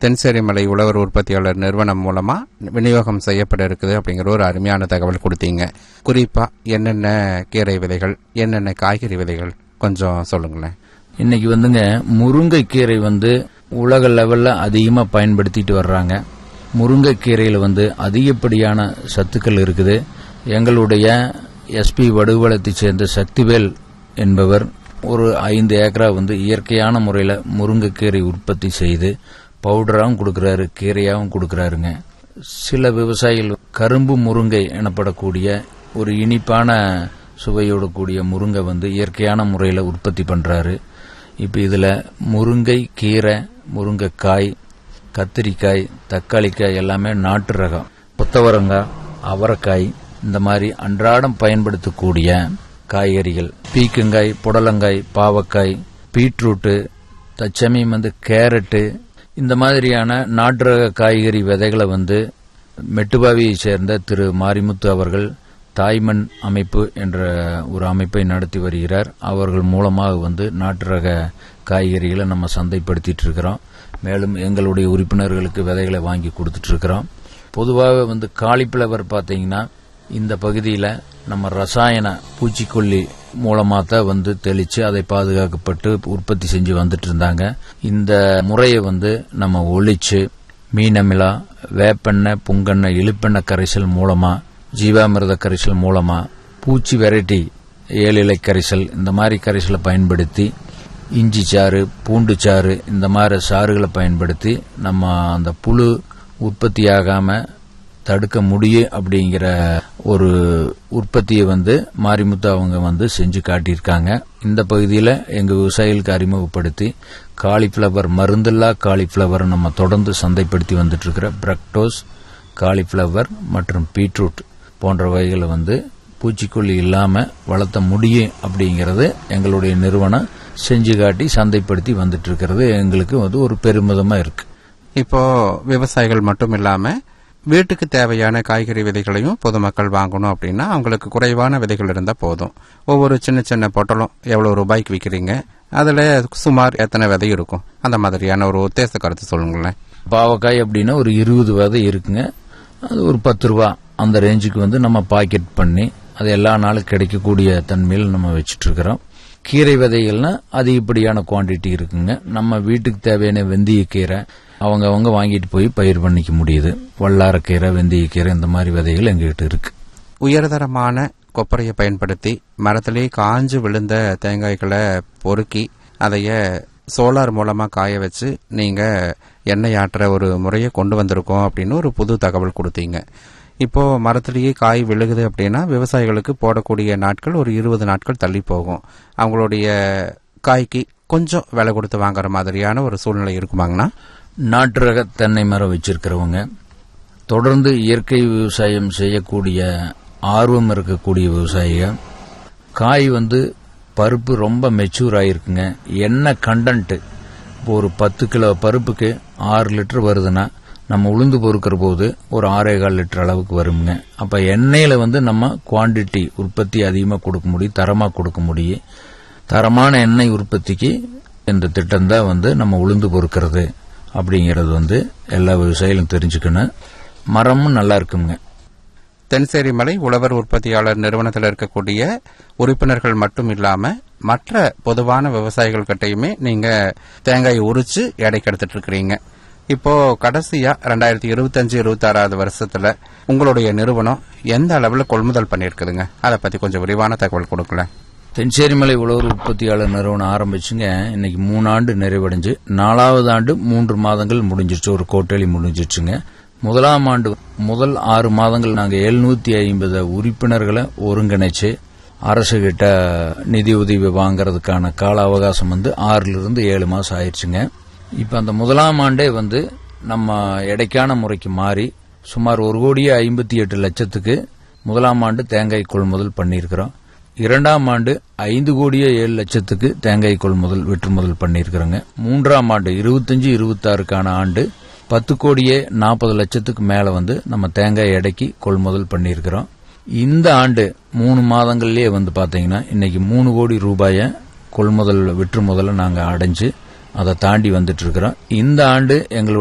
தென்சேரிமலை உழவர் உற்பத்தியாளர் நிறுவனம் மூலமா விநியோகம் செய்யப்பட இருக்குது அப்படிங்கிற ஒரு அருமையான தகவல் கொடுத்தீங்க குறிப்பா என்னென்ன கீரை விதைகள் என்னென்ன காய்கறி விதைகள் கொஞ்சம் சொல்லுங்களேன் இன்னைக்கு வந்துங்க முருங்கைக்கீரை வந்து உலக லெவல்ல அதிகமாக பயன்படுத்திட்டு வர்றாங்க முருங்கைக்கீரையில் வந்து அதிகப்படியான சத்துக்கள் இருக்குது எங்களுடைய எஸ்பி வடுவளத்தைச் சேர்ந்த சக்திவேல் என்பவர் ஒரு ஐந்து ஏக்கரா வந்து இயற்கையான முறையில் முருங்கைக்கீரை உற்பத்தி செய்து பவுடராகவும் கொடுக்கறாரு கீரையாகவும் கொடுக்கறாருங்க சில விவசாயிகள் கரும்பு முருங்கை எனப்படக்கூடிய ஒரு இனிப்பான சுவையோட கூடிய முருங்கை வந்து இயற்கையான முறையில் உற்பத்தி பண்றாரு இப்போ இதில் முருங்கை கீரை முருங்கைக்காய் கத்திரிக்காய் தக்காளிக்காய் எல்லாமே நாட்டு ரகம் கொத்தவரங்காய் அவரைக்காய் இந்த மாதிரி அன்றாடம் பயன்படுத்தக்கூடிய காய்கறிகள் பீக்கங்காய் புடலங்காய் பாவக்காய் பீட்ரூட்டு தச்சமயம் வந்து கேரட்டு இந்த மாதிரியான நாட்டு ரக காய்கறி விதைகளை வந்து மெட்டுபாவியை சேர்ந்த திரு மாரிமுத்து அவர்கள் தாய்மண் அமைப்பு என்ற ஒரு அமைப்பை நடத்தி வருகிறார் அவர்கள் மூலமாக வந்து நாட்டு ரக காய்கறிகளை நம்ம சந்தைப்படுத்திட்டு இருக்கிறோம் மேலும் எங்களுடைய உறுப்பினர்களுக்கு விதைகளை வாங்கி கொடுத்துட்டு இருக்கிறோம் பொதுவாக வந்து காலிஃப்ளவர் பார்த்தீங்கன்னா இந்த பகுதியில் நம்ம ரசாயன பூச்சிக்கொல்லி மூலமாக தான் வந்து தெளித்து அதை பாதுகாக்கப்பட்டு உற்பத்தி செஞ்சு வந்துட்டு இருந்தாங்க இந்த முறையை வந்து நம்ம ஒழிச்சு மீனமிலா வேப்பெண்ணெய் புங்கெண்ணெய் இழுப்பெண்ணெய் கரைசல் மூலமாக ஜீவாமிர்த கரைசல் மூலமாக பூச்சி வெரைட்டி ஏழிலை கரைசல் இந்த மாதிரி கரைசலை பயன்படுத்தி இஞ்சி சாறு பூண்டு சாறு இந்த மாதிரி சாறுகளை பயன்படுத்தி நம்ம அந்த புழு உற்பத்தியாகாம தடுக்க முடியும் அப்படிங்கிற ஒரு உற்பத்தியை வந்து மாரிமுத்து அவங்க வந்து செஞ்சு காட்டியிருக்காங்க இந்த பகுதியில் எங்கள் விவசாயிகளுக்கு அறிமுகப்படுத்தி காலிஃப்ளவர் மருந்தில்லா காலிஃப்ளவர் நம்ம தொடர்ந்து சந்தைப்படுத்தி வந்துட்டு இருக்கிற பிரக்டோஸ் காலிஃப்ளவர் மற்றும் பீட்ரூட் போன்ற வகைகளை வந்து பூச்சிக்கொல்லி இல்லாமல் வளர்த்த முடியும் அப்படிங்கிறது எங்களுடைய நிறுவனம் செஞ்சு காட்டி சந்தைப்படுத்தி வந்துட்டு இருக்கிறது எங்களுக்கு வந்து ஒரு பெருமிதமா இருக்கு இப்போ விவசாயிகள் மட்டும் இல்லாம வீட்டுக்கு தேவையான காய்கறி விதைகளையும் பொதுமக்கள் வாங்கணும் அப்படின்னா அவங்களுக்கு குறைவான விதைகள் இருந்தால் போதும் ஒவ்வொரு சின்ன சின்ன பொட்டலம் எவ்வளோ ரூபாய்க்கு விற்கிறீங்க அதில் சுமார் எத்தனை விதை இருக்கும் அந்த மாதிரியான ஒரு உத்தேச கருத்து சொல்லுங்களேன் பாவக்காய் அப்படின்னா ஒரு இருபது விதை இருக்குங்க அது ஒரு பத்து ரூபா அந்த ரேஞ்சுக்கு வந்து நம்ம பாக்கெட் பண்ணி அது எல்லா நாளும் கிடைக்கக்கூடிய தன்மையில் நம்ம வச்சுட்டு இருக்கிறோம் கீரை விதைகள்னா அதிகப்படியான குவாண்டிட்டி இருக்குங்க நம்ம வீட்டுக்கு தேவையான வெந்தயக்கீரை அவங்க அவங்க வாங்கிட்டு போய் பயிர் பண்ணிக்க முடியுது வல்லாரக்கீரை வெந்தயக்கீரை இந்த மாதிரி விதைகள் எங்ககிட்ட இருக்கு உயர்தரமான கொப்பரையை பயன்படுத்தி மரத்திலே காஞ்சு விழுந்த தேங்காய்களை பொறுக்கி அதைய சோலார் மூலமா காய வச்சு நீங்க எண்ணெய் ஆட்டுற ஒரு முறையை கொண்டு வந்திருக்கோம் அப்படின்னு ஒரு புது தகவல் கொடுத்தீங்க இப்போ மரத்திலேயே காய் விழுகுது அப்படின்னா விவசாயிகளுக்கு போடக்கூடிய நாட்கள் ஒரு இருபது நாட்கள் தள்ளி போகும் அவங்களுடைய காய்க்கு கொஞ்சம் விலை கொடுத்து வாங்குற மாதிரியான ஒரு சூழ்நிலை இருக்குமாங்கண்ணா நாட்டு ரக தென்னை மரம் வச்சிருக்கிறவங்க தொடர்ந்து இயற்கை விவசாயம் செய்யக்கூடிய ஆர்வம் இருக்கக்கூடிய விவசாயிகள் காய் வந்து பருப்பு ரொம்ப மெச்சூர் ஆயிருக்குங்க எண்ணெய் கண்டன்ட் இப்போ ஒரு பத்து கிலோ பருப்புக்கு ஆறு லிட்டர் வருதுன்னா நம்ம உளுந்து பொறுக்கிற போது ஒரு ஆறே கால் லிட்டர் அளவுக்கு வருங்க அப்ப எண்ணெயில வந்து நம்ம குவாண்டிட்டி உற்பத்தி அதிகமாக கொடுக்க முடியும் தரமாக கொடுக்க முடியும் தரமான எண்ணெய் உற்பத்திக்கு இந்த திட்டம் தான் வந்து நம்ம உளுந்து பொறுக்கிறது அப்படிங்கிறது வந்து எல்லா விவசாயிகளும் தெரிஞ்சுக்கணும் மரமும் நல்லா இருக்குங்க தென்சேரி மலை உழவர் உற்பத்தியாளர் நிறுவனத்தில் இருக்கக்கூடிய உறுப்பினர்கள் மட்டும் இல்லாம மற்ற பொதுவான விவசாயிகள் கிட்டையுமே நீங்க தேங்காய் உரிச்சு எடைக்கு எடுத்துட்டு இருக்கிறீங்க இப்போ கடைசியா ரெண்டாயிரத்தி இருபத்தஞ்சு இருபத்தாறாவது வருஷத்துல உங்களுடைய நிறுவனம் எந்த அளவுல கொள்முதல் பண்ணியிருக்குதுங்க அதை பத்தி கொஞ்சம் விரிவான தகவல் கொடுக்கல தென்சேரிமலை உழவர் உற்பத்தியாளர் நிறுவனம் ஆரம்பிச்சுங்க இன்னைக்கு மூணு ஆண்டு நிறைவடைஞ்சு நாலாவது ஆண்டு மூன்று மாதங்கள் முடிஞ்சிருச்சு ஒரு கோட்டலி முடிஞ்சிருச்சுங்க முதலாம் ஆண்டு முதல் ஆறு மாதங்கள் நாங்கள் எழுநூத்தி ஐம்பது உறுப்பினர்களை ஒருங்கிணைச்சு அரசு கிட்ட நிதி உதவி வாங்குறதுக்கான கால அவகாசம் வந்து ஆறுல இருந்து ஏழு மாசம் ஆயிடுச்சுங்க இப்ப அந்த முதலாம் ஆண்டே வந்து நம்ம எடைக்கான முறைக்கு மாறி சுமார் ஒரு கோடியே ஐம்பத்தி எட்டு லட்சத்துக்கு முதலாம் ஆண்டு தேங்காய் கொள்முதல் பண்ணியிருக்கிறோம் இரண்டாம் ஆண்டு ஐந்து கோடியே ஏழு லட்சத்துக்கு தேங்காய் கொள்முதல் விற்றுமுதல் பண்ணியிருக்கிறோங்க மூன்றாம் ஆண்டு இருபத்தஞ்சு இருபத்தாறுக்கான ஆண்டு பத்து கோடியே நாற்பது லட்சத்துக்கு மேல வந்து நம்ம தேங்காய் எடைக்கு கொள்முதல் பண்ணியிருக்கிறோம் இந்த ஆண்டு மூணு மாதங்கள்லயே வந்து பாத்தீங்கன்னா இன்னைக்கு மூணு கோடி ரூபாயை கொள்முதல் விற்றுமுதலை நாங்கள் அடைஞ்சு அதை தாண்டி வந்துட்டு இருக்கிறோம் இந்த ஆண்டு எங்களுடைய